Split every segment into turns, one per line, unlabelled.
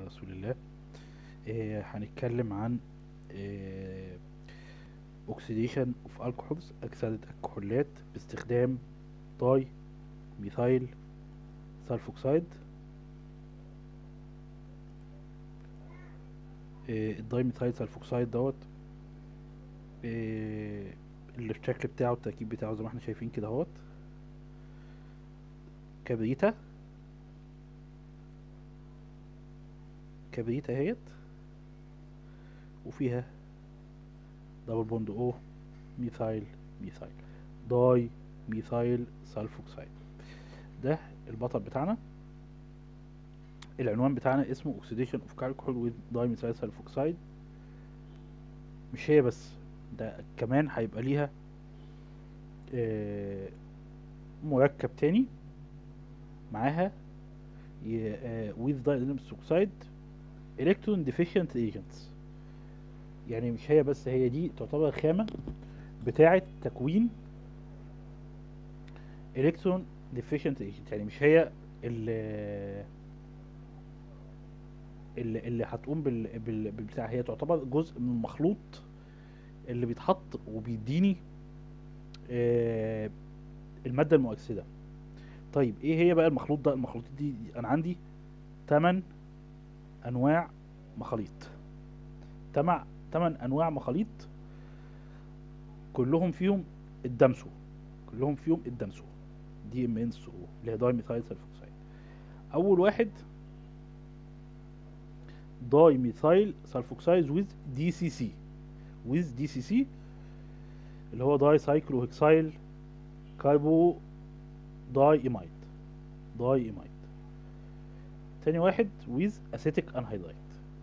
رسول الله آه، هنتكلم عن اوكسيديشن اوف الكحولز اكسده الكحولات باستخدام داي ميثايل سلفوكسايد آه، الداي ميثايل سلفوكسايد دوت آه، الشكل بتاعه التركيب بتاعه زي ما احنا شايفين كده اهوت كبريتة كبريتة اهيت وفيها دبل بوند او ميثايل ميثايل داي ميثايل سلفوكسايد ده البطل بتاعنا العنوان بتاعنا اسمه اوكسيديشن اوف كالكول ويز داي ميثايل سلفوكسايد مش هي بس ده كمان هيبقى ليها آه، مركب تاني معاها with diadenomic oxide electron deficient agents يعني مش هي بس هي دي تعتبر خامة بتاعة تكوين electron deficient agent يعني مش هي اللي اللي, اللي هتقوم بال, بال, بالبتاع هي تعتبر جزء من المخلوط اللي بيتحط وبيديني آه، المادة المؤكسدة طيب ايه هي بقى المخلوط ده المخلوط دي, دي انا عندي 8 انواع مخاليط تمع 8 انواع مخاليط كلهم فيهم الدمسو كلهم فيهم الدمسو دي ام ان سو اللي هي داي ميثايل سلفوكسايد اول واحد داي ميثايل سلفوكسايد ويز دي سي سي ويز دي سي سي اللي هو داي سايكلو هيكسايل كاربو داي ايمايد داي ايمايد تاني واحد ويز اسيتيك انهيدرايد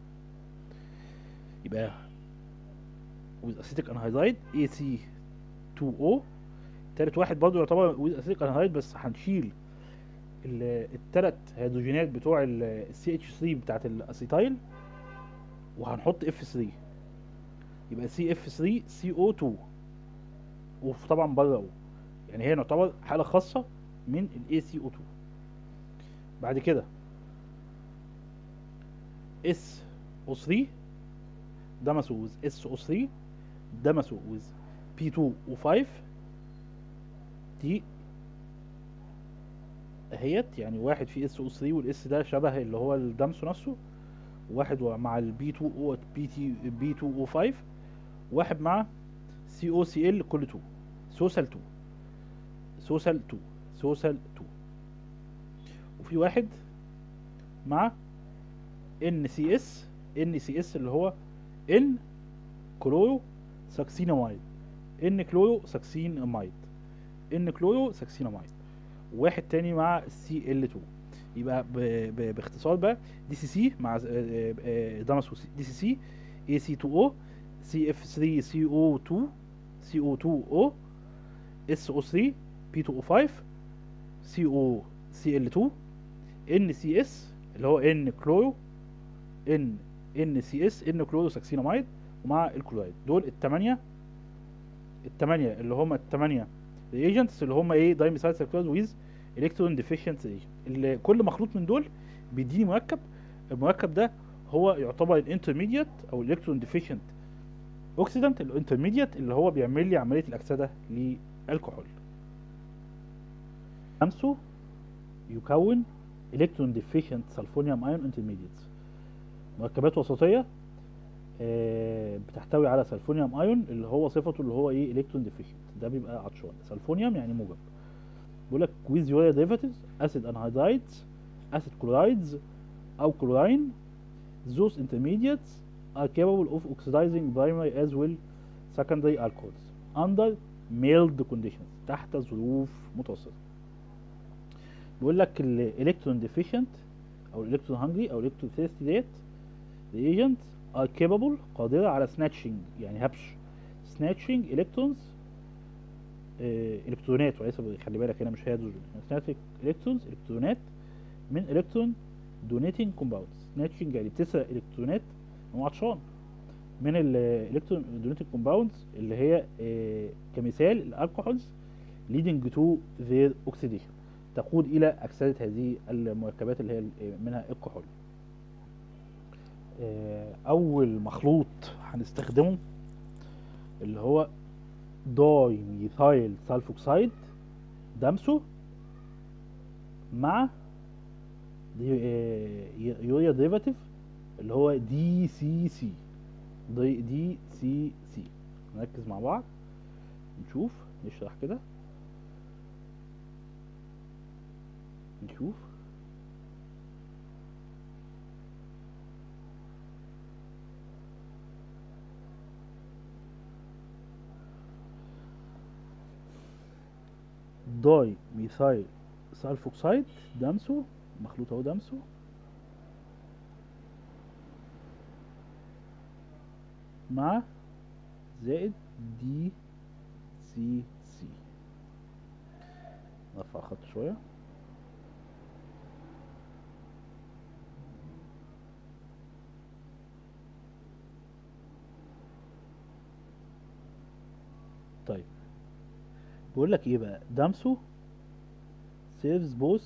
يبقى ويز اسيتيك انهيدرايد اي سي 2 او تالت واحد برضه يعتبر ويز اسيتيك انهيدرايد بس هنشيل ال- التلات هيدروجينات بتوع السي اتش 3 بتاعت الاسيتايل وهنحط اف 3 يبقى سي اف 3 سي او 2 وطبعا بره او يعني هي نعتبر حاله خاصه من ال ACO2 بعد كده SO3 دمسوا with SO3 دمسوا with P2O5 دي اهيت يعني واحد فيه SO3 والاس ده شبه اللي هو الدمسو نفسه واحد مع ال B2O BT B2O5 واحد مع COCl كل 2 سوسل 2 سوسل 2 سوسل 2 وفي واحد مع ان سي اس ان سي اس اللي هو ان كلورو ساكسينامايد ان كلورو ساكسينامايد ان كلورو ساكسينامايد وواحد تاني مع سي ال 2 يبقى ب... ب... باختصار بقى دي سي سي مع دامس دي سي سي اي سي 2 او سي اف 3 سي او 2 سي او 2 او اس او 3 بي 2 او 5 سي او سي ال 2 ان سي اس اللي هو ان كلورو ان ان سي اس ان كلورو ساكسينامايد ومع الكلورايد دول الثمانيه الثمانيه اللي هم الثمانيه ريجنتس اللي هم ايه دايميثايل سايكلوز ويز الكترون ديفيشنت ريجنت اللي كل مخلوط من دول بيديني مركب المركب ده هو يعتبر الانترميديت او الالكترون ديفيشنت اوكسيدنت الانترميديت اللي هو بيعمل لي عمليه الاكسده للكحول خمسه يكون الكترون ديفيشنت سلفونيوم ايون انترميديتس مركبات وسطيه آه، بتحتوي على سلفونيوم ايون اللي هو صفته اللي هو ايه الكترون ديفيشنت ده بيبقى عطشان سلفونيوم يعني موجب بيقول لك with urea derivatives acid anhydrides acid chlorides او chlorine those intermediates are capable of oxidizing primary as well secondary alcohols under mild conditions تحت ظروف متوسطة بيقول لك الالكترون ديفيشنت او الالكترون هانجري او الالكترون ثيرستي ديت reagents are capable قادرة على snatching يعني هبش snatching electrons آه، الكترونات وليس خلي بالك هنا مش هيدروجين snatching electrons الكترونات من الكترون دونيتنج كومباوندز snatching يعني بتسرق الكترونات هو عطشان من الالكترون دونيتنج كومباوندز اللي هي آه، كمثال الالكحولز leading to their oxidation تقود الى اكسده هذه المركبات اللي هي ال- منها الكحول آه، اول مخلوط هنستخدمه اللي هو داي ميثايل سلفوكسيد دمسه مع دي آه، يوريا ديريفاتيف اللي هو دي سي سي دي, دي سي سي نركز مع بعض نشوف نشرح كده نشوف داي ميثايل سلفوكسيد دمسه مخلوط اهو دمسه مع زائد دي سي سي نرفع خط شوية طيب بيقول لك ايه بقى دمسو serves both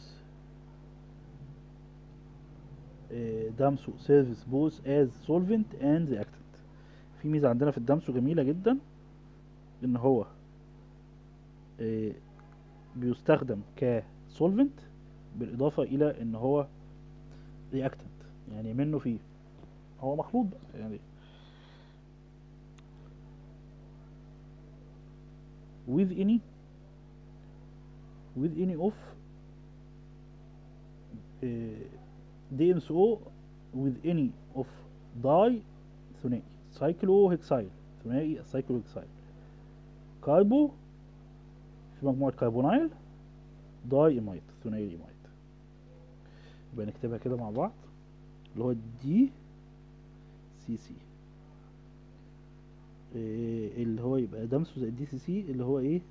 آه، دمسو serves both as solvent and reactant في ميزة عندنا في الدمسو جميلة جدا ان هو آه، بيستخدم كسولفنت بالاضافة الى ان هو reactant يعني منه فيه هو مخلوط بقى يعني with any with any of uh, DMSO with any of di ثنائي cyclohexyl ثنائي cyclohexyl كاربو في مجموعة كربونايل داي إيمايد ثنائي الإيمايد يبقى نكتبها كده مع بعض اللي هو دي سي سي إيه اللي هو يبقى دمسه زائد دي سي سي اللي هو ايه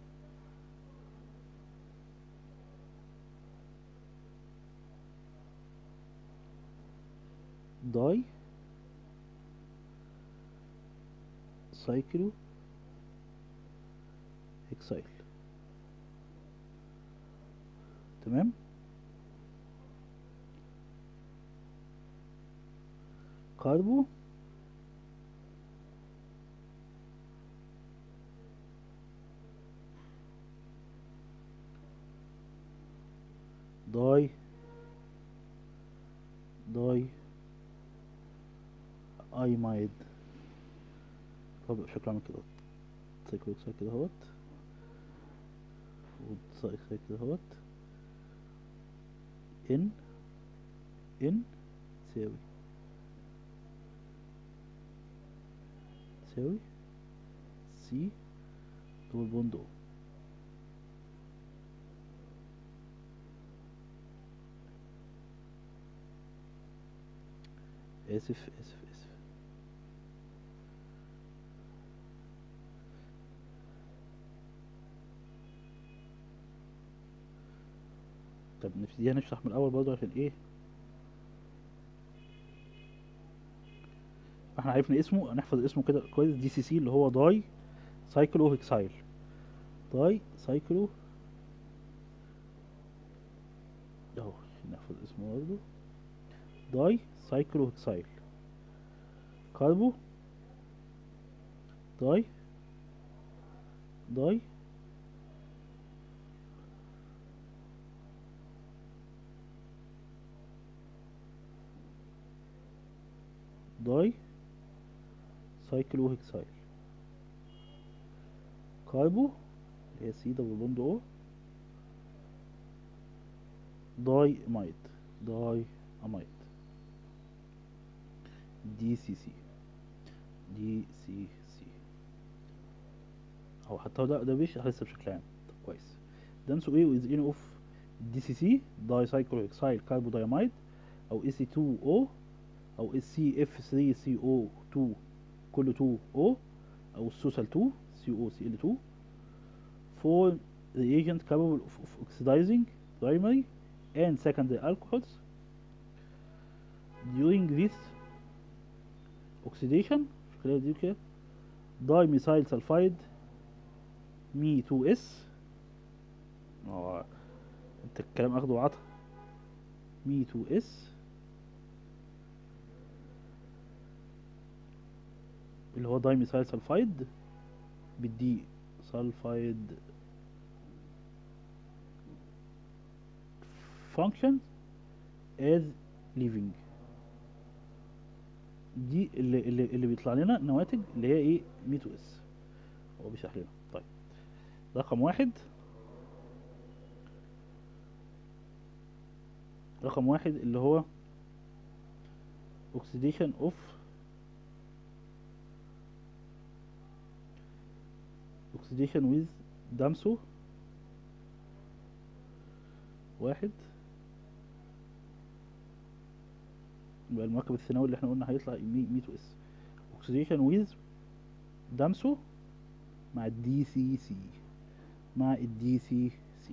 داي سايكلو هيكسايل تمام كاربو داي داي ايمايد طب شكله عامل كده سايكلوكسايد كده اهوت وسايكلوكسايد كده اهوت ان ان تساوي تساوي سي دول بوند او اسف اسف اسف طب نبتديها نشرح من الاول برضه عشان ايه احنا عرفنا اسمه هنحفظ اسمه كده كويس دي سي سي اللي هو داي سايكلو هيكسايل داي سايكلو اهو عشان نحفظ اسمه برضه داي سايكلو هيكسايل كاربو داي داي داي سايكلو هيكسايل كاربو اللي هي سي دبل بوند او داي امايد داي امايد دي سي سي دي سي سي او حتى هو ده ده بيشرح لسه بشكل عام طب كويس ده نسو ايه از ان اوف دي سي سي داي سايكلو هيكسايل كاربو دايمايد او اي سي 2 او او السي اف 3 سي او 2 كله 2 او او السوسال 2 سي او سي ال 2 for reagent capable of, of oxidizing primary and secondary alcohols during this oxidation خلال دي كده dimethyl sulfide مي 2 اس اه انت الكلام اخده وعطا مي 2 اس اللي هو داي ميثايل سلفايد بالدي سلفايد function as living دي اللي, اللي, اللي بيطلع لنا نواتج اللي هي ايه ميتو اس هو بيشرح لنا طيب رقم واحد رقم واحد اللي هو oxidation of oxidation with damso واحد يبقى المركب الثانوي اللي احنا قلنا هيطلع ميتو اس oxidation with دامسو مع الدي سي سي مع الدي سي سي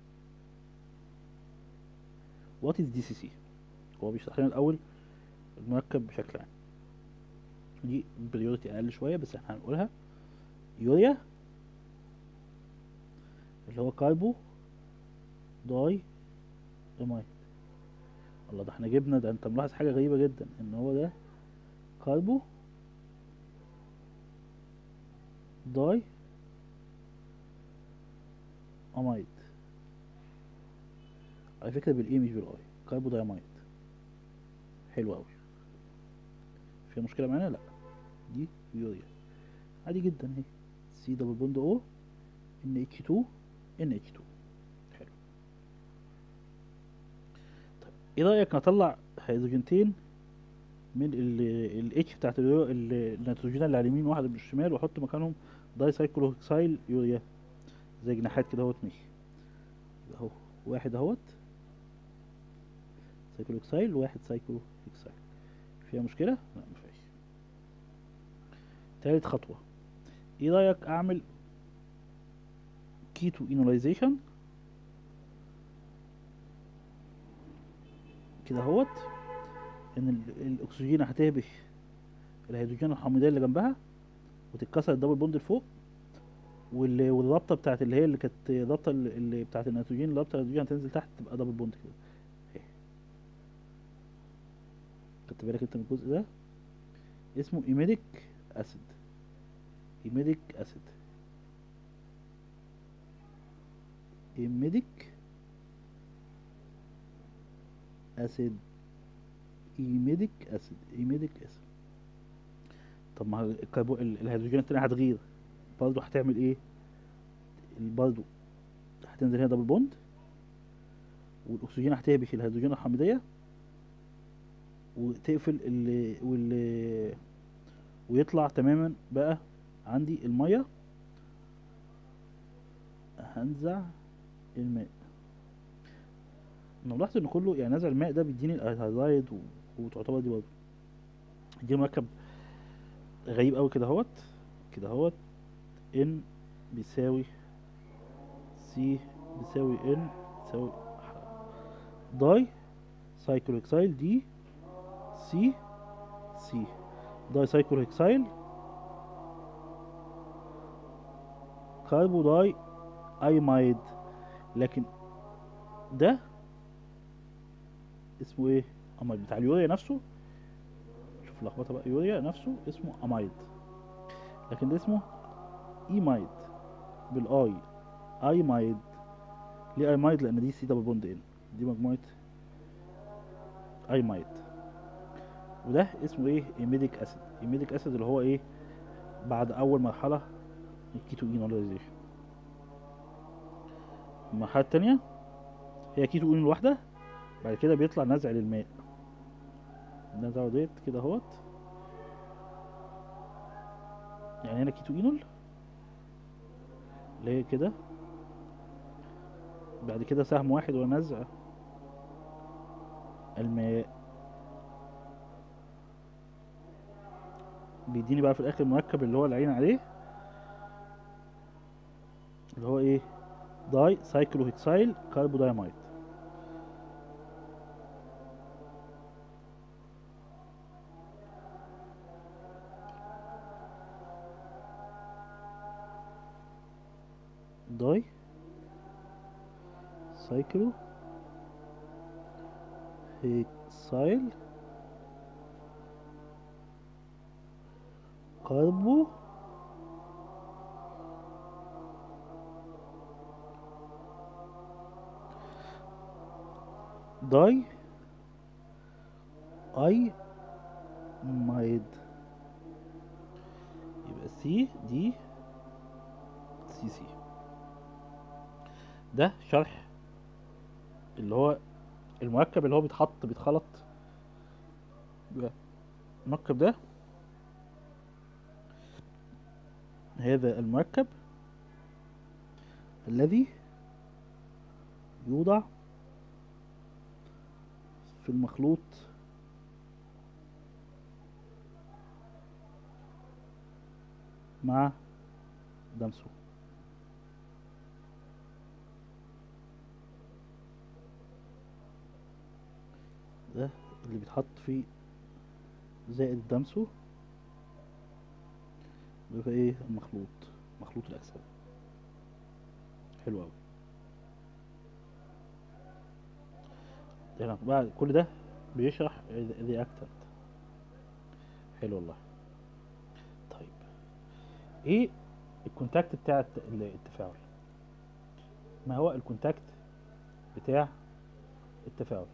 وات از دي سي سي هو بيشرح لنا الاول المركب بشكل عام دي بريورتي اقل شويه بس احنا هنقولها يوريا اللي هو كاربو داي امايد الله ده احنا جبنا ده انت ملاحظ حاجه غريبه جدا ان هو ده كاربو داي امايد على فكره بالاي مش بالاي كاربو داي امايد حلو قوي فيها مشكله معانا لا دي يوريا عادي جدا اهي سي دبل بوند او ان اتش 2 ان اتش 2 حلو طيب ايه رايك نطلع هيدروجينتين من الاتش بتاعت اليو- ال- النيتروجين اللي على اليمين واحد من الشمال واحط مكانهم داي سايكلوهكسايل يوريا زي جناحات كده اهوت ماشي يبقى اهو واحد اهوت سايكلوهكسايل واحد سايكلوهكسايل فيها مشكلة؟ لا مفيهاش تالت خطوة ايه رأيك اعمل كيتو اينولايزيشن كده اهوت ان ال- الاكسجين هتهبش الهيدروجين الحامضيه اللي جنبها وتتكسر الدبل بوند لفوق وال- والرابطه بتاعت اللي هي اللي كانت الرابطه اللي اللي بتاعت النيتروجين الرابطه الهيدروجين هتنزل تحت تبقى دبل بوند كده اهي خدت بالك انت من الجزء ده اسمه ايميديك اسيد ايميديك اسيد ايميديك اسيد ايميديك اسيد ايميديك اسيد طب ما هو الكربو ال- الهيدروجين التاني هتغير برضه هتعمل ايه برضه هتنزل هنا دبل بوند والاكسجين هتهبش الهيدروجين الحامضيه وتقفل ال وال ويطلع تماما بقى عندي الميه هنزع الماء انا ملاحظ ان كله يعني نزع الماء ده بيديني الهيدرايد و- وتعتبر دي برضه دي مركب غريب قوي كده اهوت كده اهوت ان بيساوي سي بيساوي ان بيساوي ح- داي سايكلوهكسايل دي سي سي داي سايكلوهكسايل كاربو داي ايمايد لكن ده اسمه ايه امايد بتاع اليوريا نفسه شوف لخبطه بقى يوريا نفسه اسمه امايد لكن ده اسمه ايمايد بالاي ايمايد ليه ايمايد لان دي سي دبل بوند ان دي مجموعه ايمايد وده اسمه ايه ايميديك اسيد ايميديك اسيد اللي هو ايه بعد اول مرحله الكيتو اينوليزيشن المرحله التانية هي كيتو اين الواحده بعد كده بيطلع نزع للماء نزعه ديت كده اهوت يعني هنا كيتو اينول اللي هي كده بعد كده سهم واحد ونزع الماء بيديني بقى في الاخر المركب اللي هو العين عليه اللي هو ايه داي سايكلوهكسايل كاربودايمايد داي سايكلو هيكسايل كاربو داي اي مايد يبقى سي دي سي سي ده شرح اللي هو المركب اللي هو بيتحط بيتخلط يبقى المركب ده هذا المركب الذي يوضع في المخلوط مع دمسو ده اللي بيتحط فيه زائد دمسو بيبقى ايه المخلوط مخلوط الاجسام حلو اوي هنا بعد كل ده بيشرح الرياكتنت حلو والله طيب ايه الكونتاكت بتاع الت- ال- التفاعل ما هو الكونتاكت بتاع التفاعل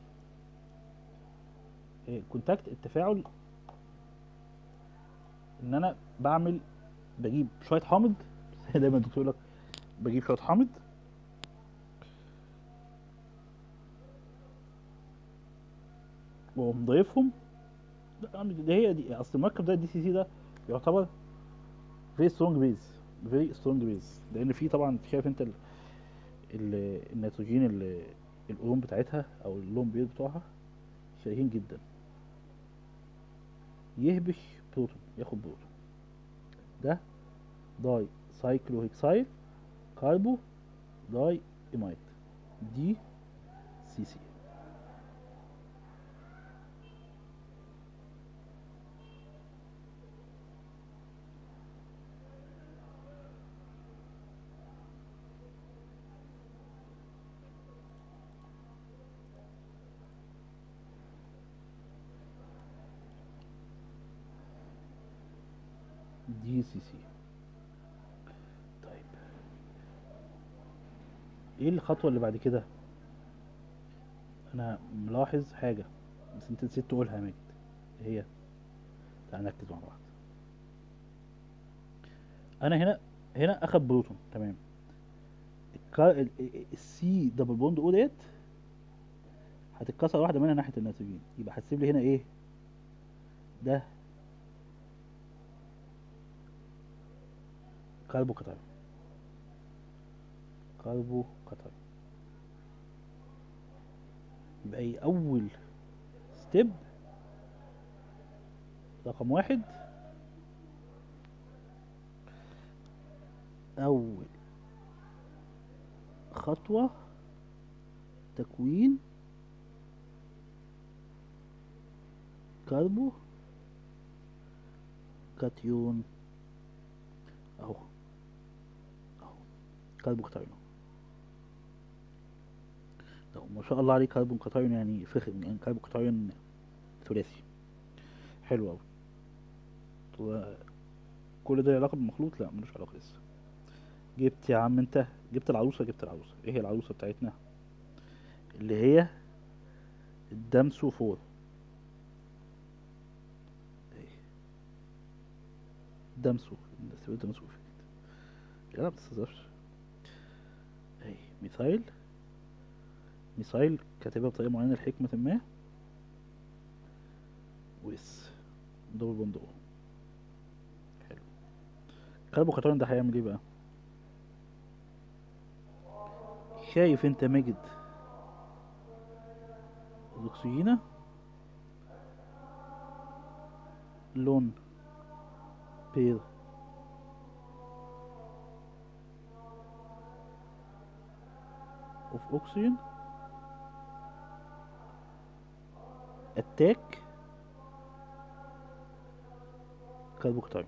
إيه كونتاكت التفاعل ان انا بعمل بجيب شويه حامض دايما الدكتور يقول لك بجيب شويه حامض واقوم ضايفهم لا، ده هي دي اصل المركب ده الدي سي سي ده يعتبر فيري سترونج بيز فيري سترونج بيز لان فيه طبعا شايف انت ال ال النيتروجين ال- الاورون بتاعتها او اللون بيض بتوعها شايفين جدا يهبش بروتون ياخد بروتون ده داي سايكلوهيكسايل كاربو داي ايمايت دي سي سي دي سي سي طيب ايه الخطوة اللي بعد كده انا ملاحظ حاجة بس انت نسيت تقولها يا ماجد إيه هي تعال نركز مع بعض انا هنا هنا اخد بروتون تمام الكا- ال- ال- السي دبل بوند او ديت هتتكسر واحدة منها ناحية النيتروجين يبقى هتسيب لي هنا ايه ده كاربو كاتايون كاربو كاتايون يبقى ايه اول ستيب رقم واحد اول خطوة تكوين كاربو كاتيون اهو اهو كاربو كاتايون اهو ما شاء الله عليه كاربون كاتايون يعني فخم يعني كاربو كاتايون ثلاثي حلو اوي كل ده علاقة بالمخلوط لا ملوش علاقة لسه جبت يا عم انت جبت العروسة جبت العروسة ايه هي العروسة بتاعتنا اللي هي الدمسو فور ايه دمسو بس دمسو فين لا ما بتستظرفش اهي ميثايل ميثايل كاتبها بطريقة معينة لحكمة ما ويس دبل بوند او حلو كاربوكاتون ده هيعمل ايه بقى شايف انت ماجد الاكسجينة لون بير of oxygen attack كاربوكتاين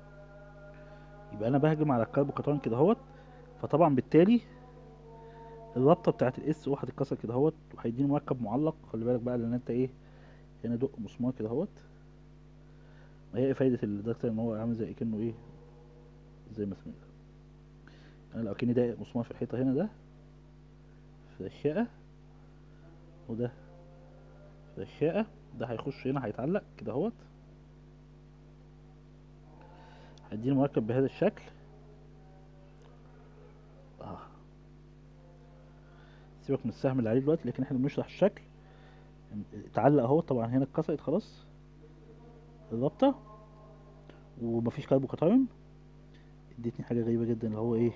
يبقى انا بهجم على الكربوكاتون كده اهوت فطبعا بالتالي الرابطه بتاعت الاس او هتتكسر كده اهوت وهيديني مركب معلق خلي بالك بقى لان انت ايه هنا دق مسمار كده اهوت ما هي ايه فايده الدكتور ان هو عامل زي كأنه ايه زي مسمار انا لو كأني داقق مسمار في الحيطه هنا ده في الشقه وده في الشقه ده هيخش هنا هيتعلق كده اهوت هيديني مركب بهذا الشكل اه سيبك من السهم اللي عليه دلوقتي لكن احنا بنشرح الشكل اتعلق اهو طبعا هنا اتكسرت خلاص الرابطة ومفيش كاربوكاتايون اديتني حاجة غريبة جدا اللي هو ايه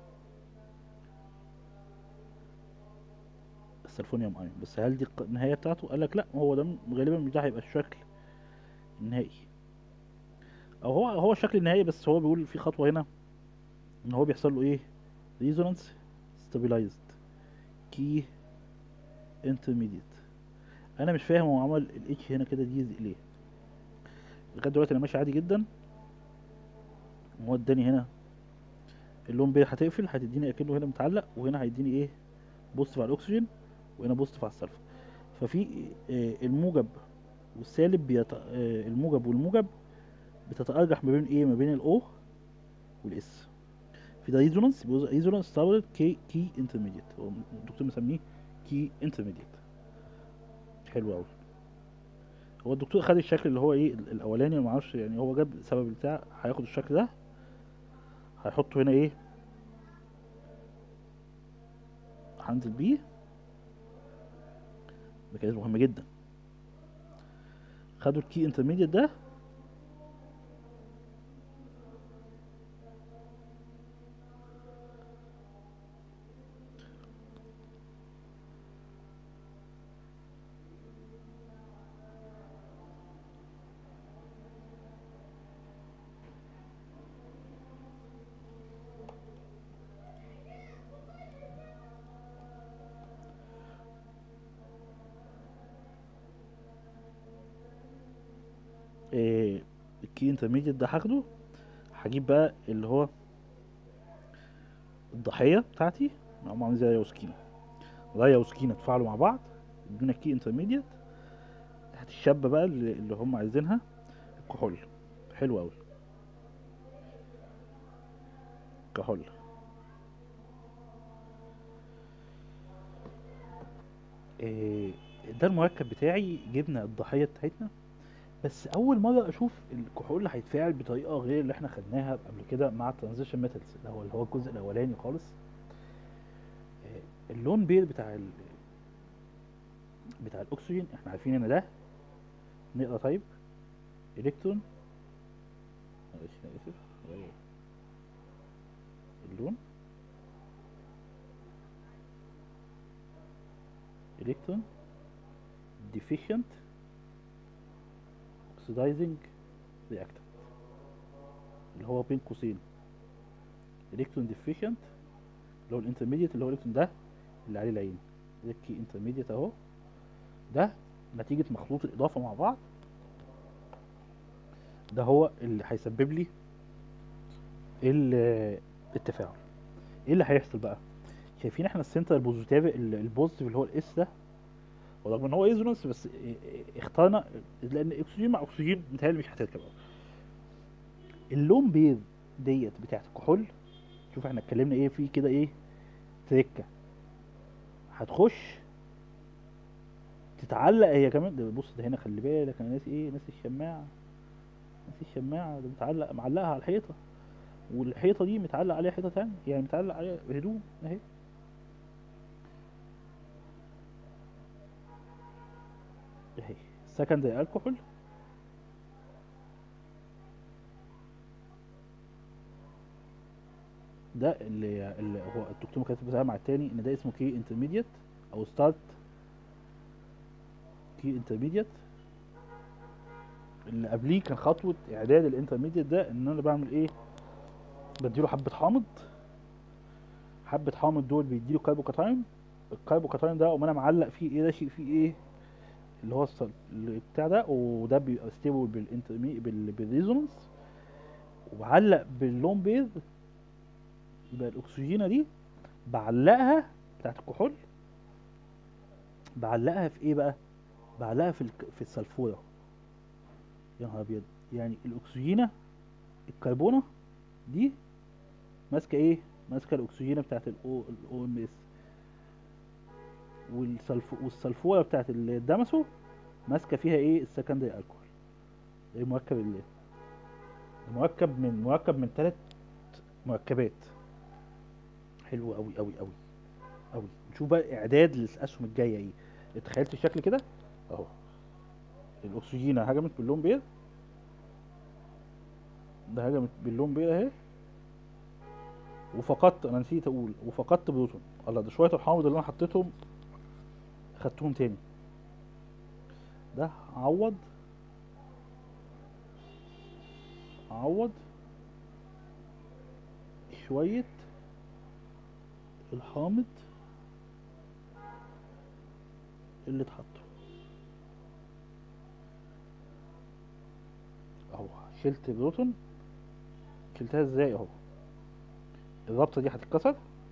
السلفونيوم ايون بس هل دي الق- النهاية بتاعته قال لك لا هو ده م- غالبا مش ده هيبقى الشكل النهائي او هو هو الشكل النهائي بس هو بيقول في خطوة هنا ان هو بيحصل له ايه ريزونانس ستابيلايزد كي انترميديت انا مش فاهم هو عمل الاتش هنا كده دي ليه لغايه دلوقتي انا ماشي عادي جدا هو اداني هنا اللون بيه هتقفل هتديني اكنه هنا متعلق وهنا هيديني ايه بوزيتيف على الاكسجين وهنا بوزيتيف على السلفر ففي آه، الموجب والسالب بيت... آه، الموجب والموجب بتتأرجح ما بين ايه ما بين الاو والاس في ده ريزونانس ريزونانس ستارت كي كي انترميديت هو الدكتور مسميه كي انترميديت حلو قوي هو الدكتور خد الشكل اللي هو ايه ال- الاولاني ما اعرفش يعني هو جاب سبب بتاع هياخد الشكل ده هيحطه هنا ايه هنزل بيه ميكانيزم مهم جدا خدوا الكي انترميديت ده إيه الكي انترميديت ده هاخده هجيب بقى اللي هو الضحية بتاعتي هم عاملين زي ريا وسكينة ريا وسكينة اتفاعلوا مع بعض ادونا كي انترميديت تحت الشابة بقى اللي, اللي هم عايزينها الكحول حلو اوي كحول إيه ده المركب بتاعي جبنا الضحية بتاعتنا بس اول مره اشوف الكحول اللي هيتفاعل بطريقه غير اللي احنا خدناها قبل كده مع الترانزيشن ميتالز اللي هو اللي هو الجزء الاولاني خالص آه، اللون بير بتاع ال بتاع الاكسجين احنا عارفين ان ده نقرا طيب الكترون معلش انا اسف غير اللون الكترون deficient oxidizing reactant اللي هو بين قوسين الكترون deficient اللي هو الانترميديت اللي هو الالكترون ده اللي عليه العين ده الكي انترميديت اهو ده نتيجة مخلوط الإضافة مع بعض ده هو اللي هيسبب لي ال- التفاعل ايه اللي هيحصل بقى شايفين احنا السنتر البوزيتيف البوزيتيف اللي هو الاس ده ورغم ان هو ايزونانس بس ا- ا- اختارنا لان اكسجين مع اكسجين متهيألي مش هتركب أوي. اللون بيض ديت بتاعت الكحول شوف احنا اتكلمنا ايه في كده ايه تركه هتخش تتعلق هي كمان ده بص ده هنا خلي بالك انا ناسي ايه ناسي الشماعه ناسي الشماعه ده متعلق معلقها على الحيطه والحيطه دي متعلق عليها حيطه تانية يعني متعلق عليها هدوم اهي اهي سكندري الكحول ده اللي, اللي هو الدكتور كاتب بتاعها مع التاني ان ده اسمه كي انترميديت او ستارت كي انترميديت اللي قبليه كان خطوة اعداد الانترميديت ده ان انا بعمل ايه بديله حبة حامض حبة حامض دول بيديله كربوكاتاين الكربوكاتاين ده اقوم انا معلق فيه ايه ده شيء فيه ايه اللي هو الصل... اللي بتاع ده وده بيبقى ستيبل بالانترمي بال... بالريزونانس وبعلق باللون بيض يبقى الاكسجينه دي بعلقها بتاعت الكحول بعلقها في ايه بقى بعلقها في الك... في السلفوره يا نهار ابيض يعني الاكسجينه الكربونه دي ماسكه ايه ماسكه الاكسجينه بتاعت الاو الاو ام اس والسلف والسلفوره بتاعت الدمسو ماسكه فيها ايه السكندري الكحول ده المركب اللي مركب من مركب من ثلاث مركبات حلو قوي قوي قوي قوي نشوف بقى اعداد للاسهم الجايه ايه تخيلت الشكل كده اهو الاكسجينه هجمت باللون بيض ده هجمت باللون بيض اهي وفقدت انا نسيت اقول وفقدت بروتون الله ده شويه الحامض اللي انا حطيتهم خدتهم تاني ده عوض عوض شوية الحامض اللي اتحطوا اهو شلت البروتون شلتها ازاي اهو الرابطة دي هتتكسر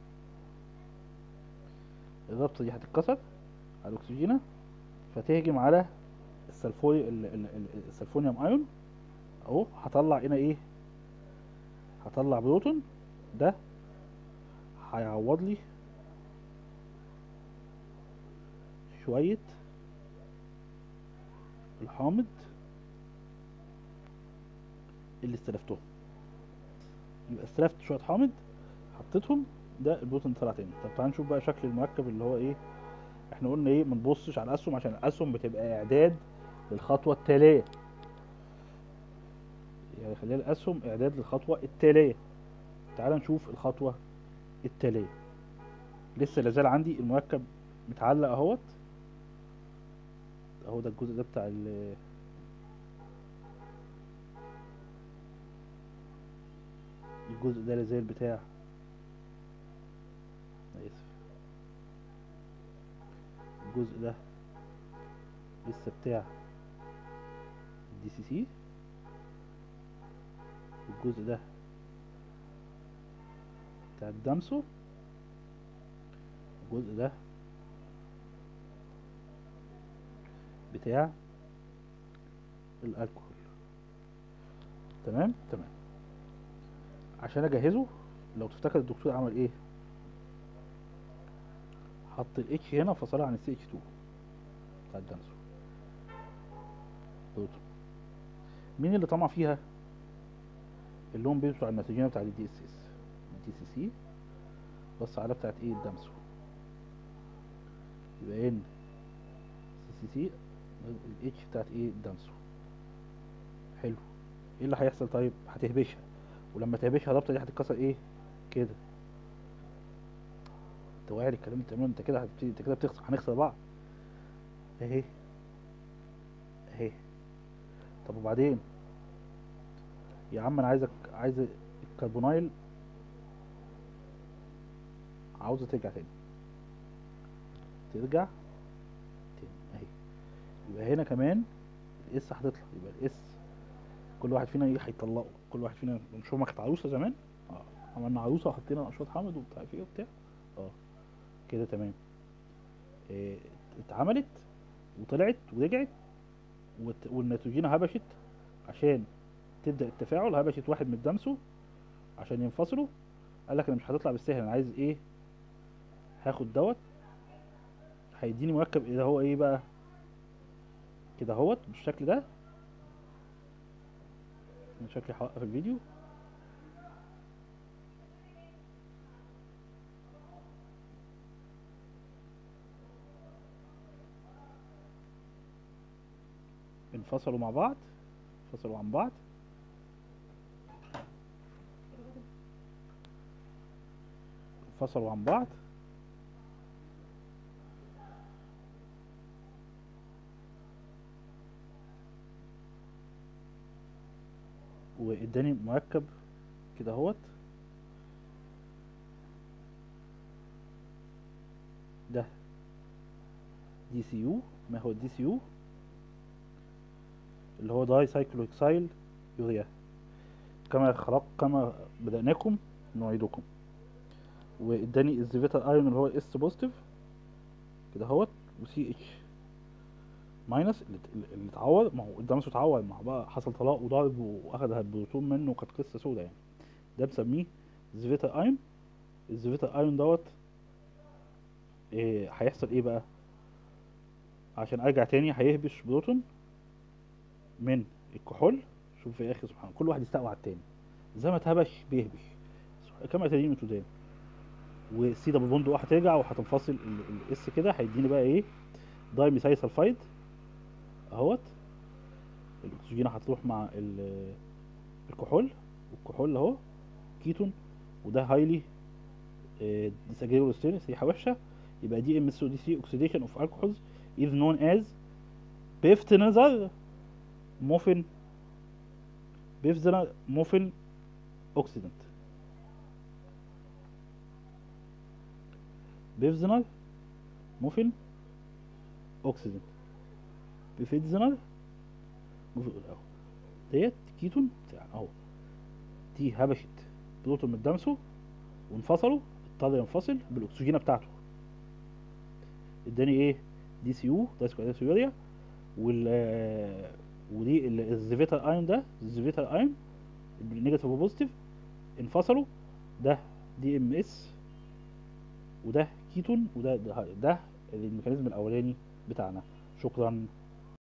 الرابطة دي هتتكسر على الأكسجينة فتهجم على السلفوري ال- ال- ال- السلفونيوم ايون اهو هطلع هنا ايه هطلع بروتون ده هيعوض لي شوية الحامض اللي استلفتهم يبقى استلفت شوية حامض حطيتهم ده البروتون طلع تاني طب تعال نشوف بقى شكل المركب اللي هو ايه احنا قلنا ايه منبصش على الاسهم عشان الاسهم بتبقى اعداد للخطوة التالية يعني خلينا الاسهم اعداد للخطوة التالية تعال نشوف الخطوة التالية لسه لازال عندي المركب متعلق اهوت اهو ده الجزء ده بتاع ال الجزء ده لازال بتاع أنا اسف الجزء ده لسه بتاع الدي سي سي الجزء ده بتاع الدمسو الجزء ده بتاع الالكحول تمام تمام عشان اجهزه لو تفتكر الدكتور عمل ايه حط الاتش هنا وفصلها عن السي اتش 2 بتاع الدمسو بروتون مين اللي طمع فيها اللون بيز بتاع النتيجة بتاع الدي اس اس الدي سي سي بص على بتاعت ايه الدمسو يبقى ان سي سي سي الاتش بتاعت ايه الدمسو حلو ايه اللي هيحصل طيب هتهبشها ولما تهبشها الرابطه دي هتتكسر ايه كده انت واعي الكلام اللي بتعمله انت كده هتبتدي انت كده بتخسر هنخسر بعض اهي اهي طب وبعدين يا عم انا عايزك عايز الكربونايل عاوزه ترجع تاني ترجع تاني اهي يبقى هنا كمان الاس هتطلع يبقى الاس كل واحد فينا ايه هيطلقه كل واحد فينا مش هما كانت عروسه زمان اه عملنا عروسه وحطينا اشواط حامض وبتاع ايه وبتاع اه كده تمام إيه اتعملت وطلعت ورجعت وت- والنيتروجين هبشت عشان تبدا التفاعل هبشت واحد من الدمسو عشان ينفصلوا قال لك انا مش هتطلع بالسهل انا عايز ايه هاخد دوت هيديني مركب ايه ده هو ايه بقى كده اهوت بالشكل ده انا شكلي هوقف الفيديو انفصلوا مع بعض انفصلوا عن بعض انفصلوا عن بعض واداني مركب كده اهوت ده دي سي يو ما هو الدي سي يو اللي هو داي سايكلوكسايل يوريا كما خلق كما بدأناكم نعيدكم واداني الزيفيتا ايون اللي هو اس بوزيتيف كده اهوت وسي اتش ماينس اللي اللي اتعوض ما هو الدمس اتعوض ما هو بقى حصل طلاق وضرب واخد البروتون منه وكانت قصه سودا يعني ده بنسميه زيفيتا ايون الزيفيتا ايون دوت إيه هيحصل ايه بقى عشان ارجع تاني هيهبش بروتون من الكحول شوف يا اخي سبحان الله كل واحد يستقوى على التاني زي ما اتهبش بيهبش كما تدين من تدان والسي دبل بوند هترجع وهتنفصل الاس كده هيديني بقى ايه داي ميثايل سلفايد اهوت الاكسجين هتروح مع ال- الكحول والكحول اهو كيتون وده هايلي ديساجريبل ستيرنس ريحه وحشه يبقى دي ام اس او دي سي اوكسيديشن اوف الكحولز is known as بيفتنزر موفن بيفتنر موفن اوكسيدنت بيفزنر موفن اوكسيدنت بيفيتزنر موفن اهو ديت كيتون بتاع اهو دي هبشت بروتون من دمسه وانفصلوا اضطر ينفصل بالاكسجينه بتاعته اداني ايه دي سي يو دايسكواديسيوريا وال آه، ودي ال- الزيفيتال ايون ده الزيفيتال ايون النيجاتيف وبوزيتيف انفصلوا ده دي ام اس وده كيتون وده ده, ده الميكانيزم الاولاني بتاعنا شكرا